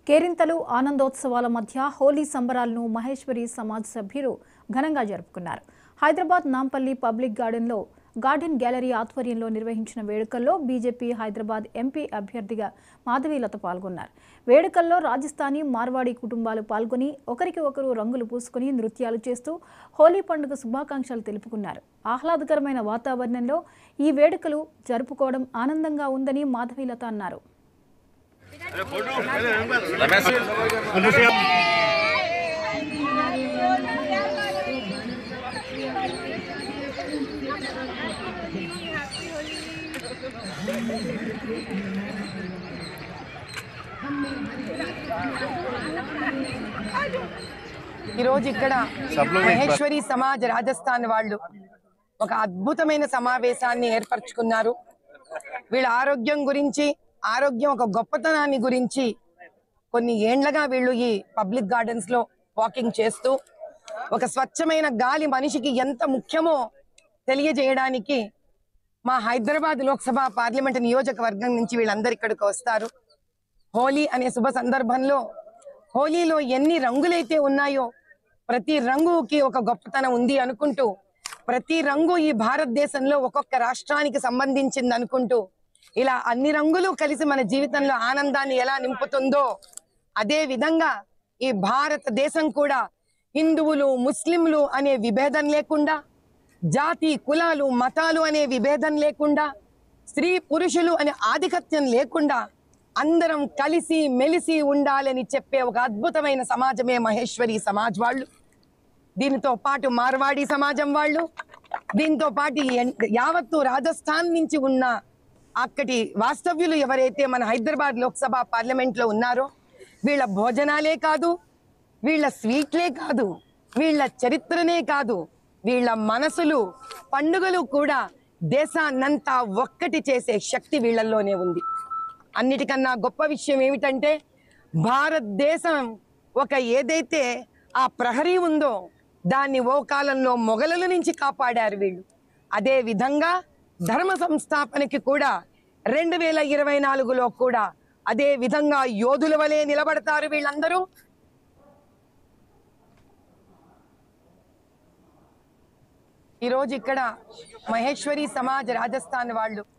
కేరింతలు ఆనందోత్సవాల మధ్య హోలీ సంబరాలను మహేశ్వరి సమాజ్ సభ్యులు ఘనంగా జరుపుకున్నారు హైదరాబాద్ నాంపల్లి పబ్లిక్ గార్డెన్లో గార్డెన్ గ్యాలరీ ఆధ్వర్యంలో నిర్వహించిన వేడుకల్లో బీజేపీ హైదరాబాద్ ఎంపీ అభ్యర్థిగా మాధవీలత పాల్గొన్నారు వేడుకల్లో రాజస్థానీ మార్వాడి కుటుంబాలు పాల్గొని ఒకరికి ఒకరు రంగులు పూసుకుని నృత్యాలు చేస్తూ హోలీ పండుగ శుభాకాంక్షలు తెలుపుకున్నారు ఆహ్లాదకరమైన వాతావరణంలో ఈ వేడుకలు జరుపుకోవడం ఆనందంగా ఉందని మాధవీలత అన్నారు ఈరోజు ఇక్కడ మహేశ్వరి సమాజ్ రాజస్థాన్ వాళ్ళు ఒక అద్భుతమైన సమావేశాన్ని ఏర్పరచుకున్నారు వీళ్ళ ఆరోగ్యం గురించి ఆరోగ్యం ఒక గొప్పతనాన్ని గురించి కొన్ని ఏండ్లగా వీళ్ళు ఈ పబ్లిక్ గార్డెన్స్ లో వాకింగ్ చేస్తూ ఒక స్వచ్ఛమైన గాలి మనిషికి ఎంత ముఖ్యమో తెలియజేయడానికి మా హైదరాబాద్ లోక్సభ పార్లమెంట్ నియోజకవర్గం నుంచి వీళ్ళందరూ ఇక్కడికి వస్తారు హోలీ అనే శుభ సందర్భంలో హోలీలో ఎన్ని రంగులైతే ఉన్నాయో ప్రతి రంగుకి ఒక గొప్పతనం ఉంది అనుకుంటూ ప్రతి రంగు ఈ భారతదేశంలో ఒక్కొక్క రాష్ట్రానికి సంబంధించింది అనుకుంటూ ఇలా అన్ని రంగులు కలిసి మన జీవితంలో ఆనందాన్ని ఎలా నింపుతుందో అదే విధంగా ఈ భారతదేశం కూడా హిందువులు ముస్లింలు అనే విభేదం లేకుండా జాతి కులాలు మతాలు అనే విభేదం లేకుండా స్త్రీ పురుషులు అనే ఆధిపత్యం లేకుండా అందరం కలిసి మెలిసి ఉండాలని చెప్పే ఒక అద్భుతమైన సమాజమే మహేశ్వరి సమాజ్ వాళ్ళు దీనితో పాటు మార్వాడి సమాజం వాళ్ళు దీంతో పాటు ఈ ఎన్- యావత్తు రాజస్థాన్ నుంచి ఉన్న అక్కడి వాస్తవ్యులు ఎవరైతే మన హైదరాబాద్ లోక్సభ పార్లమెంట్ లో ఉన్నారో వీళ్ళ భోజనాలే కాదు వీళ్ళ స్వీట్లే కాదు వీళ్ళ చరిత్రనే కాదు వీళ్ళ మనసులు పండుగలు కూడా దేశాన్నంతా ఒక్కటి చేసే శక్తి వీళ్ళల్లోనే ఉంది అన్నిటికన్నా గొప్ప విషయం ఏమిటంటే భారతదేశం ఒక ఏదైతే ఆ ప్రహరీ ఉందో దాన్ని ఓ కాలంలో మొఘలుల నుంచి కాపాడారు వీళ్ళు అదే విధంగా ధర్మ సంస్థాపనకి కూడా రెండు వేల ఇరవై నాలుగులో కూడా అదే విధంగా యోధుల వలె నిలబడతారు వీళ్ళందరూ ఈరోజు ఇక్కడ మహేశ్వరి సమాజ్ రాజస్థాన్ వాళ్ళు